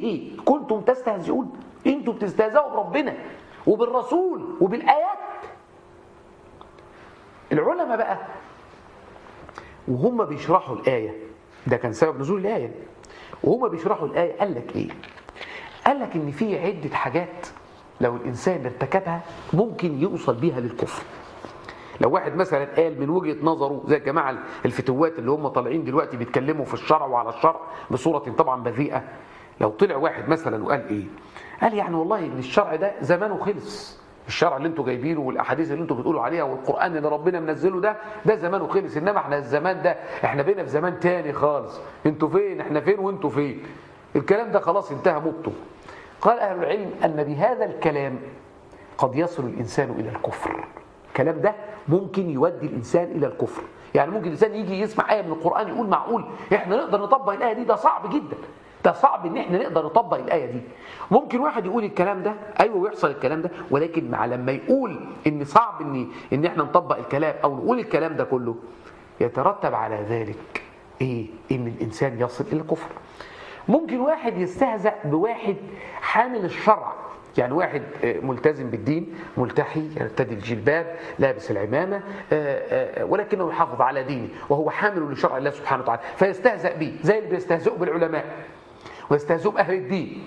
به كنتم تستهزئون انتم بتستهزئوا بربنا وبالرسول وبالآيات العلماء بقى وهم بيشرحوا الآية ده كان سبب نزول الآية وهم بيشرحوا الآية قال لك إيه قال لك إن في عدة حاجات لو الإنسان ارتكبها ممكن يوصل بيها للكفر لو واحد مثلا قال من وجهة نظره زي الجماعة الفتوات اللي هم طالعين دلوقتي بيتكلموا في الشرع وعلى الشرع بصورة طبعا بذيئة لو طلع واحد مثلا وقال ايه قال يعني والله ان الشرع ده زمانه خلص الشرع اللي انتوا جايبينه والاحاديث اللي انتوا بتقولوا عليها والقران اللي ربنا منزله ده ده زمانه خلص انما احنا الزمان ده احنا بينا في زمان تاني خالص انتوا فين احنا فين وانتوا فين الكلام ده خلاص انتهى مبته قال اهل العلم ان بهذا الكلام قد يصل الانسان الى الكفر الكلام ده ممكن يودي الانسان الى الكفر يعني ممكن الانسان يجي يسمع ايه من القران يقول معقول احنا نقدر نطبق الايه دي ده صعب جدا ده صعب ان احنا نقدر نطبق الايه دي ممكن واحد يقول الكلام ده ايوه ويحصل الكلام ده ولكن مع لما يقول ان صعب ان ان احنا نطبق الكلام او نقول الكلام ده كله يترتب على ذلك ايه ان الانسان يصل الى الكفر ممكن واحد يستهزأ بواحد حامل الشرع يعني واحد ملتزم بالدين ملتحي يرتدي الجلباب لابس العمامة ولكنه يحافظ على دينه وهو حامل لشرع الله سبحانه وتعالى فيستهزأ به زي اللي بيستهزئوا بالعلماء ويستهزئوا بأهل الدين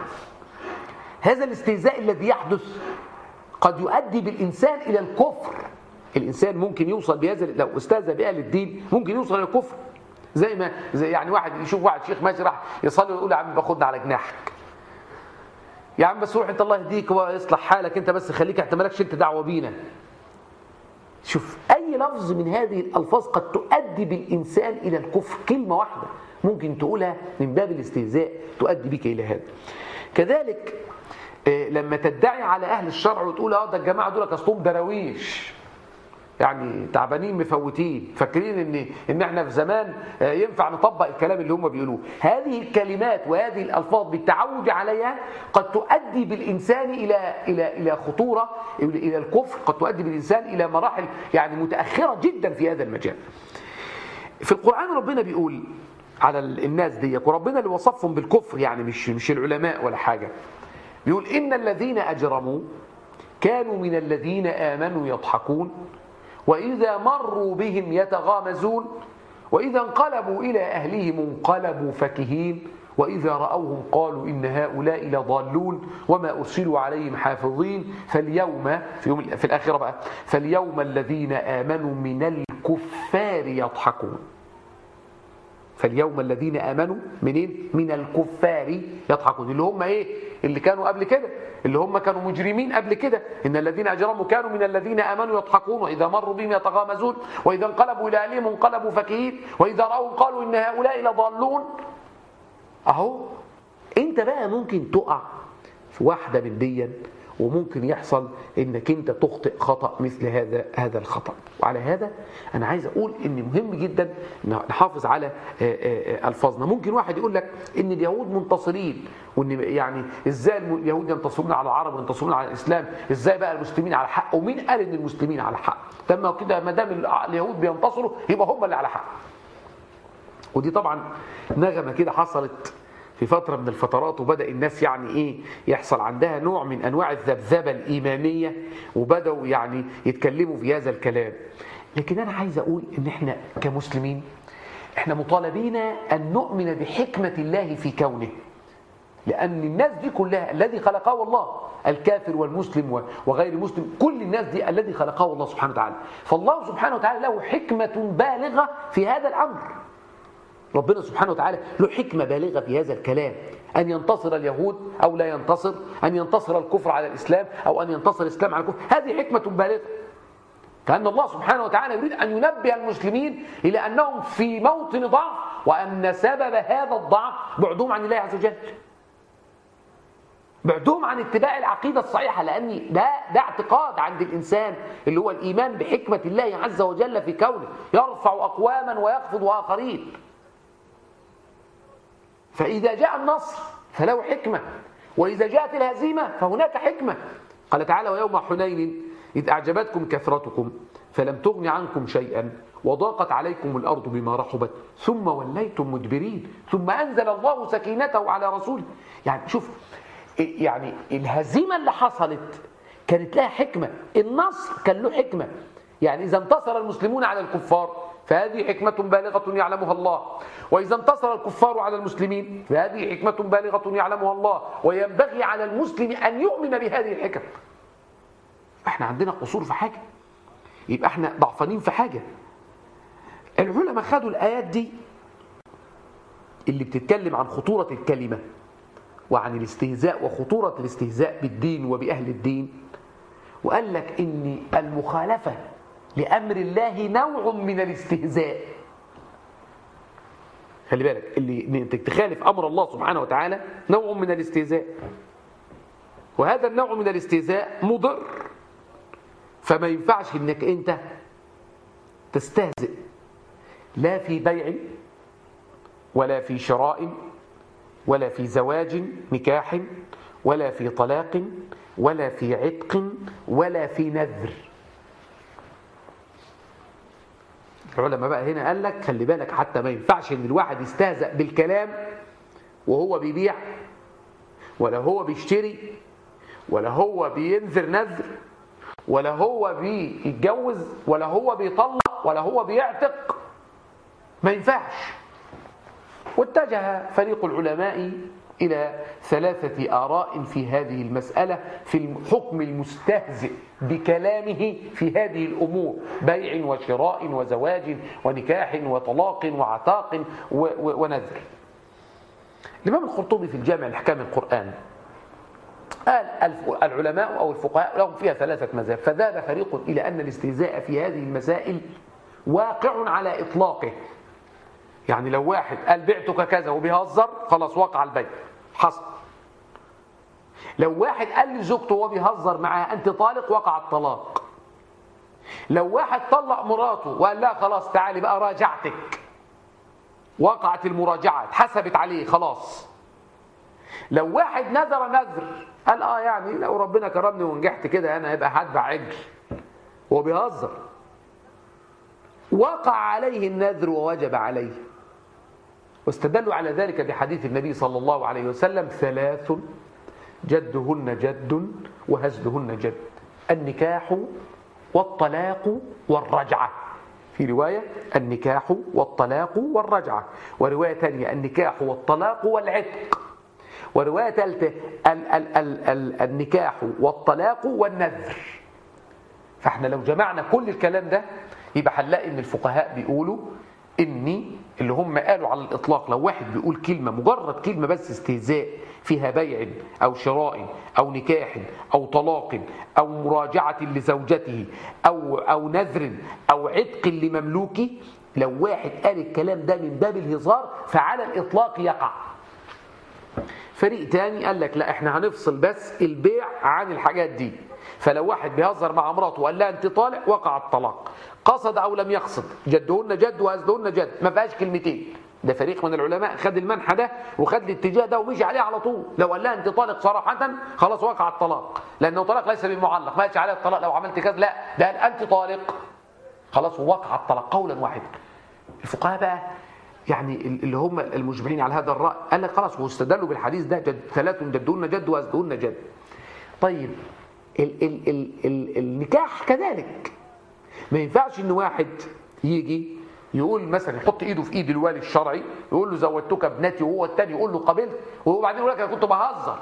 هذا الاستهزاء الذي يحدث قد يؤدي بالإنسان إلى الكفر الإنسان ممكن يوصل بهذا لو استهزأ بأهل الدين ممكن يوصل إلى الكفر زي ما زي يعني واحد يشوف واحد شيخ ماشي راح يصلي ويقول يا عم باخدنا على جناحك يا عم بس روح انت الله يهديك ويصلح حالك انت بس خليك انت مالكش انت دعوه بينا شوف اي لفظ من هذه الالفاظ قد تؤدي بالانسان الى الكفر كلمه واحده ممكن تقولها من باب الاستهزاء تؤدي بك الى هذا كذلك لما تدعي على اهل الشرع وتقول اه ده الجماعه دول اصلهم دراويش يعني تعبانين مفوتين فاكرين ان ان احنا في زمان ينفع نطبق الكلام اللي هم بيقولوه هذه الكلمات وهذه الالفاظ بالتعود عليها قد تؤدي بالانسان الى الى الى خطوره الى الكفر قد تؤدي بالانسان الى مراحل يعني متاخره جدا في هذا المجال في القران ربنا بيقول على الناس دي وربنا اللي وصفهم بالكفر يعني مش مش العلماء ولا حاجه بيقول ان الذين اجرموا كانوا من الذين امنوا يضحكون وإذا مروا بهم يتغامزون وإذا انقلبوا إلى أهلهم انقلبوا فكهين وإذا رأوهم قالوا إن هؤلاء لضالون وما أرسلوا عليهم حافظين فاليوم في, يوم في الآخرة بقى فاليوم الذين آمنوا من الكفار يضحكون فاليوم الذين آمنوا منين؟ من الكفار يضحكون اللي هم إيه؟ اللي كانوا قبل كده اللي هم كانوا مجرمين قبل كده إن الذين أجرموا كانوا من الذين آمنوا يضحكون وإذا مروا بهم يتغامزون وإذا انقلبوا إلى أهلهم انقلبوا فكهين وإذا رأوا قالوا إن هؤلاء لضالون أهو أنت بقى ممكن تقع في واحدة من ديا وممكن يحصل انك انت تخطئ خطا مثل هذا هذا الخطا وعلى هذا انا عايز اقول ان مهم جدا نحافظ على الفاظنا ممكن واحد يقول لك ان اليهود منتصرين وان يعني ازاي اليهود ينتصرون على العرب وينتصرون على الاسلام ازاي بقى المسلمين على حق ومين قال ان المسلمين على حق تم كده ما دام اليهود بينتصروا يبقى هم اللي على حق ودي طبعا نغمه كده حصلت في فترة من الفترات وبدأ الناس يعني إيه يحصل عندها نوع من أنواع الذبذبة الإيمانية وبدأوا يعني يتكلموا في هذا الكلام لكن أنا عايز أقول إن إحنا كمسلمين إحنا مطالبين أن نؤمن بحكمة الله في كونه لأن الناس دي كلها الذي خلقه الله الكافر والمسلم وغير المسلم كل الناس دي الذي خلقه الله سبحانه وتعالى فالله سبحانه وتعالى له حكمة بالغة في هذا الأمر ربنا سبحانه وتعالى له حكمة بالغة في هذا الكلام أن ينتصر اليهود أو لا ينتصر أن ينتصر الكفر على الإسلام أو أن ينتصر الإسلام على الكفر هذه حكمة بالغة كأن الله سبحانه وتعالى يريد أن ينبه المسلمين إلى أنهم في موطن ضعف وأن سبب هذا الضعف بعدهم عن الله عز وجل بعدهم عن اتباع العقيدة الصحيحة لأن ده, ده اعتقاد عند الإنسان اللي هو الإيمان بحكمة الله عز وجل في كونه يرفع أقواما ويخفض آخرين فإذا جاء النصر فله حكمة وإذا جاءت الهزيمة فهناك حكمة قال تعالى ويوم حنين إذ أعجبتكم كثرتكم فلم تغن عنكم شيئا وضاقت عليكم الأرض بما رحبت ثم وليتم مدبرين ثم أنزل الله سكينته على رسوله يعني شوف يعني الهزيمة اللي حصلت كانت لها حكمة النصر كان له حكمة يعني إذا انتصر المسلمون على الكفار فهذه حكمة بالغة يعلمها الله وإذا انتصر الكفار على المسلمين فهذه حكمة بالغة يعلمها الله وينبغي على المسلم أن يؤمن بهذه الحكم احنا عندنا قصور في حاجة يبقى احنا ضعفانين في حاجة العلماء خدوا الآيات دي اللي بتتكلم عن خطورة الكلمة وعن الاستهزاء وخطورة الاستهزاء بالدين وبأهل الدين وقال لك إن المخالفة لأمر الله نوع من الاستهزاء خلي بالك اللي انت تخالف أمر الله سبحانه وتعالى نوع من الاستهزاء وهذا النوع من الاستهزاء مضر فما ينفعش انك انت تستهزئ لا في بيع ولا في شراء ولا في زواج نكاح ولا في طلاق ولا في عتق ولا في نذر العلماء بقى هنا قال لك خلي بالك حتى ما ينفعش ان الواحد يستهزأ بالكلام وهو بيبيع ولا هو بيشتري ولا هو بينذر نذر ولا هو بيتجوز ولا هو بيطلق ولا هو بيعتق ما ينفعش واتجه فريق العلماء إلى ثلاثة آراء في هذه المسألة في الحكم المستهزئ بكلامه في هذه الأمور بيع وشراء وزواج ونكاح وطلاق وعتاق ونذر الإمام القرطبي في الجامع لأحكام القرآن قال العلماء أو الفقهاء لهم فيها ثلاثة مذاهب فذهب فريق إلى أن الاستهزاء في هذه المسائل واقع على إطلاقه يعني لو واحد قال بعتك كذا وبيهزر خلاص وقع البيع حصل لو واحد قال لزوجته وهو بيهزر معاها انت طالق وقع الطلاق لو واحد طلق مراته وقال لها خلاص تعالي بقى راجعتك وقعت المراجعه اتحسبت عليه خلاص لو واحد نذر نذر قال اه يعني لو ربنا كرمني ونجحت كده انا هيبقى هدفع عجل هو بيهزر وقع عليه النذر ووجب عليه واستدلوا على ذلك بحديث النبي صلى الله عليه وسلم ثلاث جدهن جد وهزلهن جد النكاح والطلاق والرجعة في رواية النكاح والطلاق والرجعة ورواية ثانية النكاح والطلاق والعتق ورواية ثالثة ال ال ال ال النكاح والطلاق والنذر فاحنا لو جمعنا كل الكلام ده يبقى هنلاقي ان الفقهاء بيقولوا اني اللي هم قالوا على الاطلاق لو واحد بيقول كلمه مجرد كلمه بس استهزاء فيها بيع او شراء او نكاح او طلاق او مراجعه لزوجته او او نذر او عتق لمملوكه لو واحد قال الكلام ده من باب الهزار فعلى الاطلاق يقع فريق تاني قال لك لا احنا هنفصل بس البيع عن الحاجات دي فلو واحد بيهزر مع مراته وقال لها انت طالق وقع الطلاق قصد او لم يقصد جدهن جد وهزلهن جد ما فيهاش كلمتين ده فريق من العلماء خد المنحى ده وخد الاتجاه ده ومشي عليه على طول لو قال لها انت طالق صراحه خلاص وقع الطلاق لانه طلاق ليس بمعلق ما قالش عليه الطلاق لو عملت كذا لا ده قال انت طالق خلاص وقع الطلاق قولا واحدا الفقهاء بقى يعني اللي هم المشبعين على هذا الراي قال لك خلاص واستدلوا بالحديث ده جد ثلاث جدهن جد وازدهن جد طيب ال ال ال ال النكاح كذلك ما ينفعش ان واحد يجي يقول مثلا يحط ايده في ايد الوالي الشرعي يقول له زوجتك ابنتي وهو الثاني يقول له قبلت وبعدين يقول لك انا كنت بهزر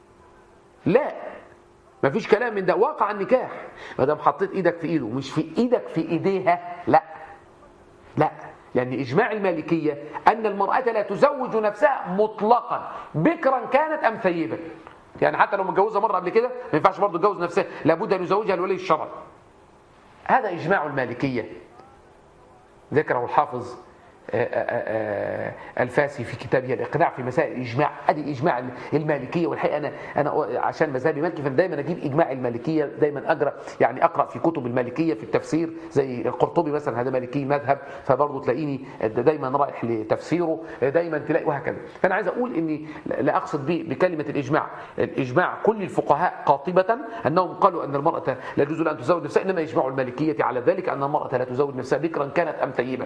لا ما فيش كلام من ده واقع النكاح ما دام حطيت ايدك في ايده مش في ايدك في ايديها لا لا لان اجماع المالكيه ان المراه لا تزوج نفسها مطلقا بكرا كانت ام ثيبا يعني حتى لو متجوزه مره قبل كده ما ينفعش برضه تتجوز نفسها لابد ان يزوجها الولي الشرعي هذا اجماع المالكيه ذكره الحافظ الفاسي في كتابه الاقناع في مسائل الاجماع ادي اجماع المالكيه والحقيقه انا انا عشان مذهبي مالكي فدايما اجيب اجماع المالكيه دايما اقرا يعني اقرا في كتب المالكيه في التفسير زي القرطبي مثلا هذا مالكي مذهب فبرضه تلاقيني دايما رايح لتفسيره دايما تلاقي وهكذا فانا عايز اقول اني لا اقصد بكلمه الاجماع الاجماع كل الفقهاء قاطبه انهم قالوا ان المراه لا يجوز لها ان تزوج نفسها انما يجمع المالكيه على ذلك ان المراه لا تزوج نفسها بكرا كانت ام ثيبا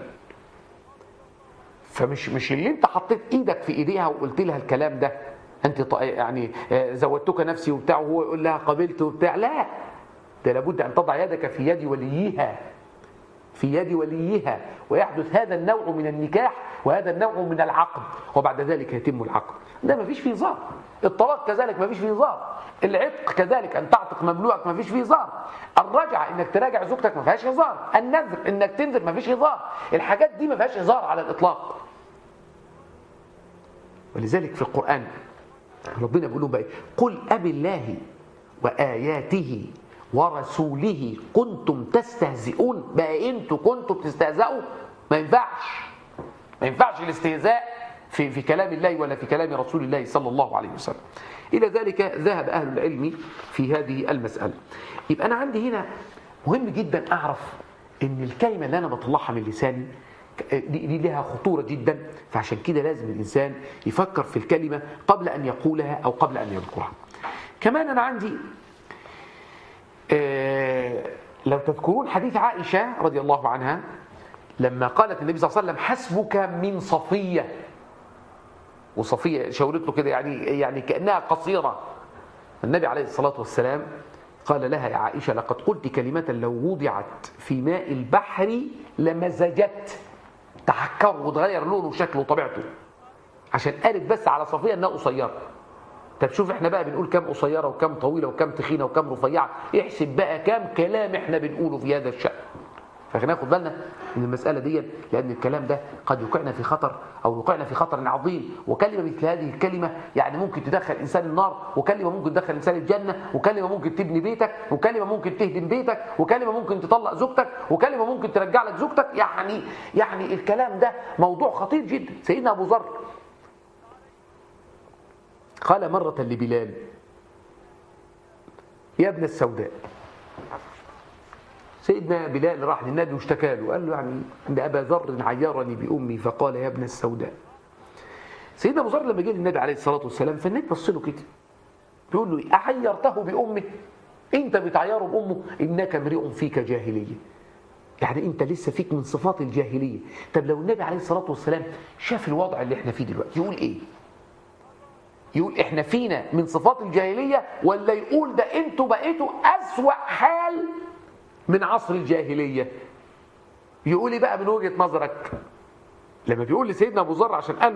فمش مش اللي انت حطيت ايدك في ايديها وقلت لها الكلام ده انت يعني زودتك نفسي وبتاع وهو يقول لها قبلت وبتاع لا ده لابد ان تضع يدك في يد وليها في يد وليها ويحدث هذا النوع من النكاح وهذا النوع من العقد وبعد ذلك يتم العقد ده ما فيش فيه زار الطلاق كذلك ما فيش فيه زار العتق كذلك ان تعتق مملوعك ما فيش فيه زار الرجعه انك تراجع زوجتك ما فيهاش هزار النذر انك تنذر ما فيش هزار الحاجات دي ما فيهاش هزار على الاطلاق ولذلك في القران ربنا بيقول لهم بقى قل ابي الله واياته ورسوله كنتم تستهزئون بقى انتوا كنتم بتستهزئوا ما ينفعش ما ينفعش الاستهزاء في في كلام الله ولا في كلام رسول الله صلى الله عليه وسلم الى ذلك ذهب اهل العلم في هذه المساله يبقى انا عندي هنا مهم جدا اعرف ان الكلمه اللي انا بطلعها من لساني دي لها خطوره جدا فعشان كده لازم الانسان يفكر في الكلمه قبل ان يقولها او قبل ان يذكرها كمان انا عندي لو تذكرون حديث عائشة رضي الله عنها لما قالت النبي صلى الله عليه وسلم حسبك من صفية وصفية شاورت له كده يعني يعني كأنها قصيرة النبي عليه الصلاة والسلام قال لها يا عائشة لقد قلت كلمة لو وضعت في ماء البحر لمزجت تحكر وتغير لونه وشكله وطبيعته عشان قالت بس على صفية انها قصيره طب شوف احنا بقى بنقول كام قصيره وكام طويله وكام تخينه وكام رفيعه احسب بقى كام كلام احنا بنقوله في هذا الشأن فخلينا ناخد بالنا من المساله دي لان الكلام ده قد يوقعنا في خطر او يوقعنا في خطر عظيم وكلمه مثل هذه الكلمه يعني ممكن تدخل انسان النار وكلمه ممكن تدخل انسان الجنه وكلمه ممكن تبني بيتك وكلمه ممكن تهدم بيتك وكلمه ممكن تطلق زوجتك وكلمه ممكن ترجع لك زوجتك يعني يعني الكلام ده موضوع خطير جدا سيدنا ابو ذر قال مرة لبلال يا ابن السوداء سيدنا بلال راح للنبي واشتكى له قال له يعني ان ابا ذر عيرني بامي فقال يا ابن السوداء سيدنا ابو ذر لما جه للنبي عليه الصلاه والسلام فالنبي بص له كده بيقول له اعيرته بامه انت بتعيره بامه انك امرئ فيك جاهليه يعني انت لسه فيك من صفات الجاهليه طب لو النبي عليه الصلاه والسلام شاف الوضع اللي احنا فيه دلوقتي يقول ايه يقول احنا فينا من صفات الجاهلية ولا يقول ده انتوا بقيتوا أسوأ حال من عصر الجاهلية يقول ايه بقى من وجهة نظرك لما بيقول لسيدنا أبو ذر عشان قال